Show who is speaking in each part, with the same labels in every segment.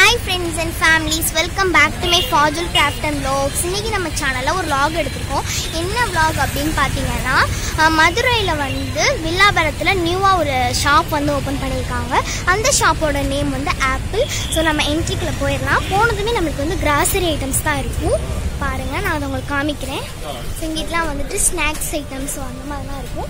Speaker 1: hi friends and families welcome back to my Fazul craft and vlogs இன்னைக்கு நம்ம சேனலில் ஒரு vlog எடுத்திருக்கோம் என்ன vlog அப்படின்னு பார்த்தீங்கன்னா அஹ், மதுரையில் வந்து வில்லாபுரத்தில் நியூவாக ஒரு ஷாப் வந்து ஓப்பன் பண்ணியிருக்காங்க அந்த ஷாப்போட நேம் வந்து ஆப்பிள் ஸோ நம்ம என்ட்ரிக்குள்ளே போயிடலாம் போனதுமே நம்மளுக்கு வந்து கிராசரி ஐட்டம்ஸ் தான் இருக்கும் பாருங்கள் நான் அதை உங்களுக்கு காமிக்கிறேன் ஸோ இங்கிட்டலாம் வந்துட்டு ஸ்நாக்ஸ் ஐட்டம்ஸ் அந்த மாதிரிலாம் இருக்கும்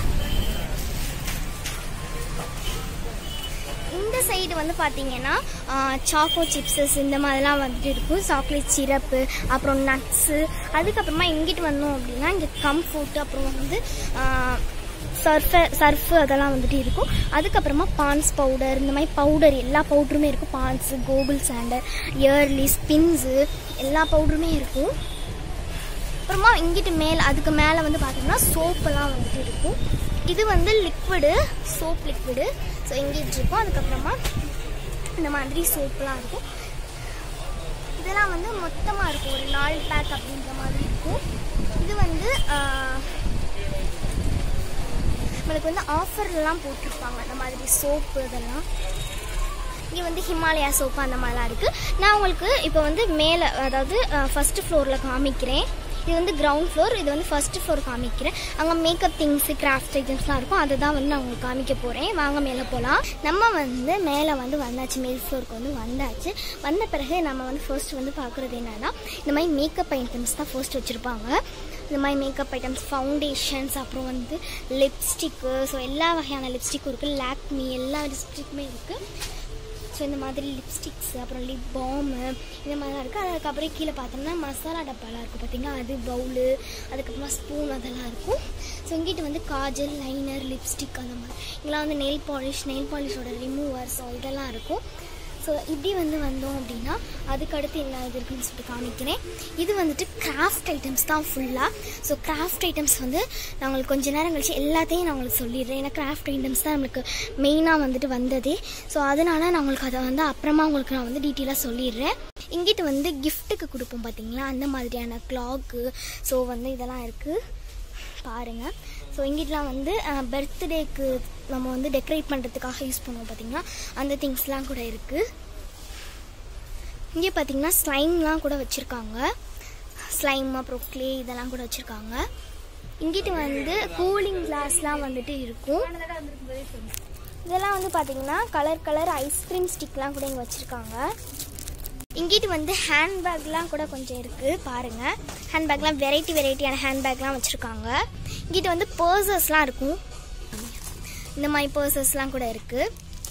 Speaker 1: இந்த சைடு வந்து பார்த்தீங்கன்னா சாக்கோ சிப்ஸஸ் இந்த மாதிரிலாம் வந்துட்டு இருக்கும் சாக்லேட் சிரப்பு அப்புறம் நட்ஸு அதுக்கப்புறமா இங்கிட்டு வந்தோம் அப்படின்னா இங்கே கம்ஃபுட் அப்புறம் வந்து சர்ஃபு சர்ஃபு அதெல்லாம் வந்துட்டு இருக்கும் அதுக்கப்புறமா பான்ஸ் பவுடர் இந்த மாதிரி பவுடர் எல்லா பவுடருமே இருக்கும் பான்ஸு கோகுல் சாண்டர் இயர்லி ஸ்பின்ஸு எல்லா பவுடருமே இருக்கும் அப்புறமா இங்கிட்டு மேலே அதுக்கு மேலே வந்து பார்த்தோம்னா சோப்பெல்லாம் வந்துட்டு இருக்கும் இது வந்து லிக்விடு சோப் லிக்விடு ஸோ இங்கிட்டு இருக்கும் அதுக்கப்புறமா இந்த மாதிரி சோப்புலாம் இருக்கும் இதெல்லாம் வந்து மொத்தமாக இருக்கும் ஒரு நாலு பேக் அப்படின்ற மாதிரி இருக்கும் இது வந்து ஆஹ், நம்மளுக்கு வந்து ஆஃபர்லாம் போட்டிருப்பாங்க அந்த மாதிரி சோப்பு இதெல்லாம் இங்கே வந்து ஹிமாலயா சோப்பு அந்த மாதிரிலாம் இருக்குது நான் உங்களுக்கு இப்போ வந்து மேலே அதாவது ஃபஸ்ட்டு ஃப்ளோரில் காமிக்கிறேன் இது வந்து கிரவுண்ட் ஃப்ளோர் இது வந்து ஃபர்ஸ்ட் ஃப்ளோர் காமிக்கிறேன் அங்கே மேக்கப் திங்ஸு கிராஃப்ட் ஐட்டம்ஸ்லாம் இருக்கும் அதை தான் வந்து நான் உங்களுக்கு காமிக்க போகிறேன் வாங்க மேலே போகலாம் நம்ம வந்து மேலே வந்து வந்தாச்சு மேல் ஃப்ளோருக்கு வந்து வந்தாச்சு வந்த பிறகு நம்ம வந்து ஃபர்ஸ்ட் வந்து பார்க்குறது என்னன்னா இந்த மாதிரி மேக்கப் ஐட்டம்ஸ் தான் ஃபர்ஸ்ட் வச்சுருப்பாங்க இந்த மாதிரி மேக்கப் ஐட்டம்ஸ் ஃபவுண்டேஷன்ஸ் அப்புறம் வந்து லிப்ஸ்டிக்கு ஸோ எல்லா வகையான லிப்ஸ்டிக்கும் இருக்குது லாக்மி எல்லா லிப்ஸ்டிக்குமே இருக்குது ஸோ இந்த மாதிரி லிப்ஸ்டிக்ஸ் அப்புறம் லிப் பாமு இந்த மாதிரிலாம் இருக்குது அதுக்கப்புறம் கீழே பார்த்தோம்னா மசாலா டப்பாலாம் இருக்கும் பார்த்தீங்கன்னா அது பவுலு அதுக்கப்புறமா ஸ்பூன் அதெல்லாம் இருக்கும் ஸோ இங்கிட்டு வந்து காஜல் லைனர் லிப்ஸ்டிக் அந்த மாதிரி இங்கெல்லாம் வந்து நெயில் பாலிஷ் நெயில் பாலிஷோட ரிமூவர் ஸோ இதெல்லாம் இருக்கும் ஸோ இப்படி வந்து வந்தோம் அப்படின்னா அதுக்கு அடுத்து என்ன இது இருக்குன்னு சொல்லிட்டு காமிக்கிறேன் இது வந்துட்டு கிராஃப்ட் ஐட்டம்ஸ் தான் ஃபுல்லாக ஸோ கிராஃப்ட் ஐட்டம்ஸ் வந்து நான் உங்களுக்கு கொஞ்ச நேரம் கழிச்சு எல்லாத்தையும் நான் உங்களுக்கு சொல்லிடுறேன் ஏன்னா கிராஃப்ட் ஐட்டம்ஸ் தான் நம்மளுக்கு மெயினாக வந்துட்டு வந்ததே ஸோ அதனால நான் உங்களுக்கு அதை வந்து அப்புறமா உங்களுக்கு நான் வந்து டீட்டெயிலாக சொல்லிடுறேன் இங்கிட்டு வந்து கிஃப்ட்டுக்கு கொடுப்போம் பார்த்தீங்களா அந்த மாதிரியான கிளாக்கு ஸோ வந்து இதெல்லாம் இருக்குது பாருங்கள் ஸோ இங்கிட்டலாம் வந்து பர்த்டேக்கு நம்ம வந்து டெக்கரேட் பண்ணுறதுக்காக யூஸ் பண்ணுவோம் பார்த்தீங்கன்னா அந்த திங்ஸ்லாம் கூட இருக்குது இங்கே பார்த்தீங்கன்னா ஸ்லைம்லாம் கூட வச்சுருக்காங்க ஸ்லைம் அப்புறம் க்ளே இதெல்லாம் கூட வச்சுருக்காங்க இங்கிட்டு வந்து கூலிங் கிளாஸ்லாம் வந்துட்டு இருக்கும் இதெல்லாம் வந்து பார்த்தீங்கன்னா கலர் கலர் ஐஸ்கிரீம் ஸ்டிக்லாம் கூட இங்கே வச்சுருக்காங்க இங்கிட்டு வந்து ஹேண்ட்பேக்லாம் கூட கொஞ்சம் இருக்குது பாருங்கள் ஹேண்ட்பேக்லாம் வெரைட்டி வெரைட்டியான ஹேண்ட்பேக்லாம் வச்சுருக்காங்க இங்கிட்டு வந்து பர்சஸ்லாம் இருக்கும் இந்த மாதிரி பர்சஸ்லாம் கூட இருக்குது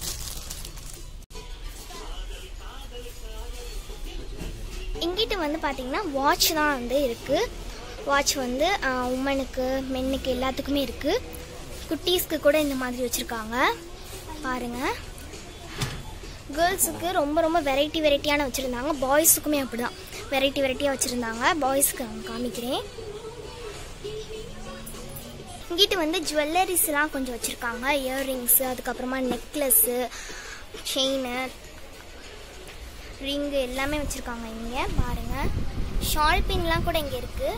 Speaker 1: இங்கிட்டு வந்து பார்த்தீங்கன்னா வாட்ச் தான் வந்து இருக்குது வாட்ச் வந்து உமனுக்கு மென்னுக்கு எல்லாத்துக்குமே இருக்குது குட்டீஸ்க்கு கூட இந்த மாதிரி வச்சுருக்காங்க பாருங்கள் கேர்ள்ஸுக்கு ரொம்ப ரொம்ப வெரைட்டி வெரைட்டியான வச்சுருந்தாங்க பாய்ஸுக்குமே அப்படி தான் வெரைட்டி வெரைட்டியாக வச்சுருந்தாங்க பாய்ஸ்க்கு நான் காமிக்கிறேன் இங்கிட்டு வந்து ஜுவல்லரிஸ்லாம் கொஞ்சம் வச்சுருக்காங்க இயர்ரிங்ஸு அதுக்கப்புறமா நெக்லஸ்ஸு செயின் ரிங்கு எல்லாமே வச்சுருக்காங்க இங்கே பாருங்கள் ஷால் பின்லாம் கூட இங்கே இருக்குது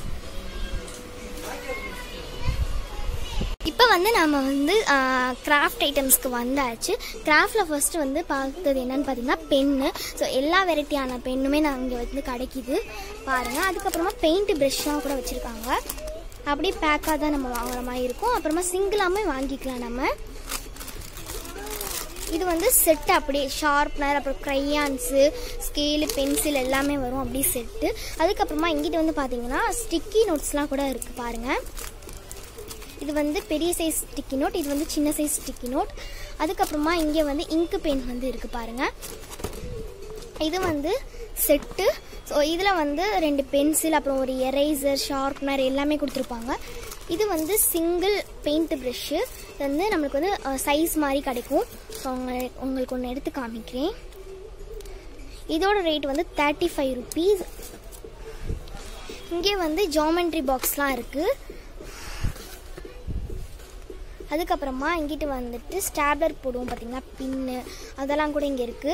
Speaker 1: இப்போ வந்து நம்ம வந்து கிராஃப்ட் ஐட்டம்ஸ்க்கு வந்தாச்சு கிராஃப்டில் ஃபர்ஸ்ட் வந்து பார்த்தது என்னன்னு பார்த்தீங்கன்னா பென்னு ஸோ எல்லா வெரைட்டியான பெண்ணுமே நான் இங்கே வந்து கிடைக்கிது பாருங்கள் அதுக்கப்புறமா பெயிண்ட் ப்ரஷ்லாம் கூட வச்சுருக்காங்க அப்படியே பேக்காக தான் நம்ம வாங்குற மாதிரி இருக்கும் அப்புறமா சிங்கிளாமே வாங்கிக்கலாம் நம்ம இது வந்து செட்டு அப்படியே ஷார்ப்னர் அப்புறம் க்ரையான்ஸு ஸ்கேலு பென்சில் எல்லாமே வரும் அப்படியே செட்டு அதுக்கப்புறமா இங்கிட்ட வந்து பார்த்தீங்கன்னா ஸ்டிக்கி நோட்ஸ்லாம் கூட இருக்குது பாருங்கள் இது வந்து பெரிய சைஸ் ஸ்டிக்கி நோட் இது வந்து சின்ன சைஸ் ஸ்டிக்கி நோட் அதுக்கப்புறமா இங்கே வந்து இங்கு பென் வந்து இருக்குது பாருங்கள் இது வந்து செட்டு ஸோ இதில் வந்து ரெண்டு பென்சில் அப்புறம் ஒரு எரேசர் ஷார்ப்னர் எல்லாமே கொடுத்துருப்பாங்க இது வந்து சிங்கிள் பெயிண்ட் ப்ரெஷ்ஷு இது வந்து நம்மளுக்கு வந்து சைஸ் மாதிரி கிடைக்கும் ஸோ உங்க- உங்களுக்கு ஒன்று எடுத்து காமிக்கிறேன் இதோட ரேட் வந்து தேர்ட்டி ஃபைவ் ருபீஸ் இங்கே வந்து ஜாமெண்ட்ரி பாக்ஸ்லாம் இருக்குது அதுக்கப்புறமா இங்கிட்டு வந்துட்டு ஸ்டாப்லர் போடுவோம் பார்த்தீங்கன்னா பின்னு அதெல்லாம் கூட இங்கே இருக்குது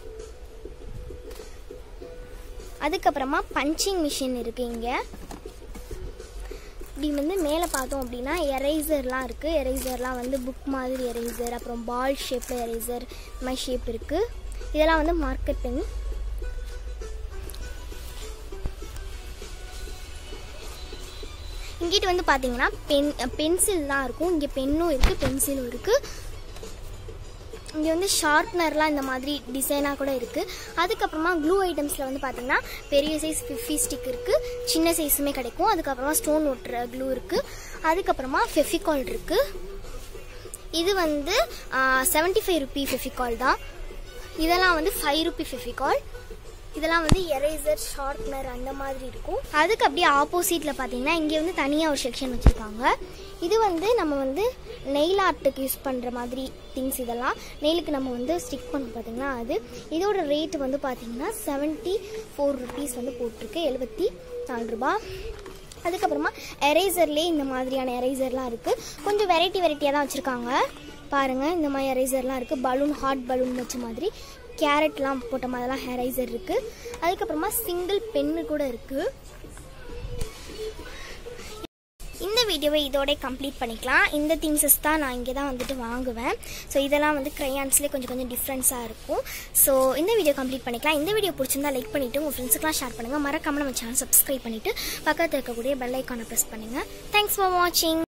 Speaker 1: அதுக்கப்புறமா பஞ்சிங் மிஷின் இருக்குது இங்கே இப்படி வந்து மேலே பார்த்தோம் அப்படின்னா எரேசர்லாம் இருக்குது எரேசர்லாம் வந்து புக் மாதிரி எரேசர் அப்புறம் பால் ஷேப்பில் எரேசர் இந்த மாதிரி ஷேப் இருக்குது இதெல்லாம் வந்து மார்க்கெட் பென் இங்கிட்டு வந்து பார்த்தீங்கன்னா பென் பென்சில் தான் இருக்கும் இங்கே பென்னும் இருக்குது பென்சிலும் இருக்குது இங்கே வந்து ஷார்ப்னர்லாம் இந்த மாதிரி டிசைனாக கூட இருக்குது அதுக்கப்புறமா க்ளூ ஐட்டம்ஸில் வந்து பார்த்தீங்கன்னா பெரிய சைஸ் ஃபிஃப்டி ஸ்டிக் இருக்குது சின்ன சைஸுமே கிடைக்கும் அதுக்கப்புறமா ஸ்டோன் ஒட்டுற க்ளூ இருக்குது அதுக்கப்புறமா ஃபெஃபிகால் இருக்குது இது வந்து செவன்ட்டி ஃபைவ் ருபி ஃபெஃபிகால் தான் இதெல்லாம் வந்து ஃபைவ் ருபி ஃபெஃபிகால் இதெல்லாம் வந்து எரேசர் ஷார்ப்னர் அந்த மாதிரி இருக்கும் அதுக்கு அப்படியே ஆப்போசிட்டில் பார்த்தீங்கன்னா இங்கே வந்து தனியாக ஒரு செக்ஷன் வச்சுருக்காங்க இது வந்து நம்ம வந்து நெயில் ஆர்ட்டுக்கு யூஸ் பண்ணுற மாதிரி திங்ஸ் இதெல்லாம் நெயிலுக்கு நம்ம வந்து ஸ்டிக் பண்ண பார்த்தீங்கன்னா அது இதோட ரேட் வந்து பார்த்தீங்கன்னா செவன்ட்டி ஃபோர் ருபீஸ் வந்து போட்டிருக்கு எழுபத்தி நாலு ரூபா அதுக்கப்புறமா எரேசர்லேயே இந்த மாதிரியான எரேசர்லாம் இருக்குது கொஞ்சம் வெரைட்டி வெரைட்டியாக தான் வச்சுருக்காங்க பாருங்கள் இந்த மாதிரி எரேசர்லாம் இருக்குது பலூன் ஹாட் பலூன் வச்ச மாதிரி கேரட்லாம் போட்ட மாதிரிலாம் எரேசர் இருக்குது அதுக்கப்புறமா சிங்கிள் பென்னு கூட இருக்குது இந்த வீடியோவை இதோட கம்ப்ளீட் பண்ணிக்கலாம் இந்த திங்ஸஸ் தான் நான் இங்கே தான் வந்துட்டு வாங்குவேன் ஸோ இதெல்லாம் வந்து க்ரையான்ஸ்லேயே கொஞ்சம் கொஞ்சம் டிஃப்ரென்ஸாக இருக்கும் ஸோ இந்த வீடியோ கம்ப்ளீட் பண்ணிக்கலாம் இந்த வீடியோ பிடிச்சிருந்தா லைக் பண்ணிவிட்டு உங்கள் ஃப்ரெண்ட்ஸுக்குலாம் ஷேர் பண்ணுங்கள் மறக்காம நம்ம சேனல் சப்ஸ்கிரைப் பண்ணிவிட்டு பக்கத்தில் இருக்கக்கூடிய பெல் ஐக்கானை ப்ரெஸ் பண்ணுங்கள் தேங்க்ஸ் ஃபார் வாட்சிங்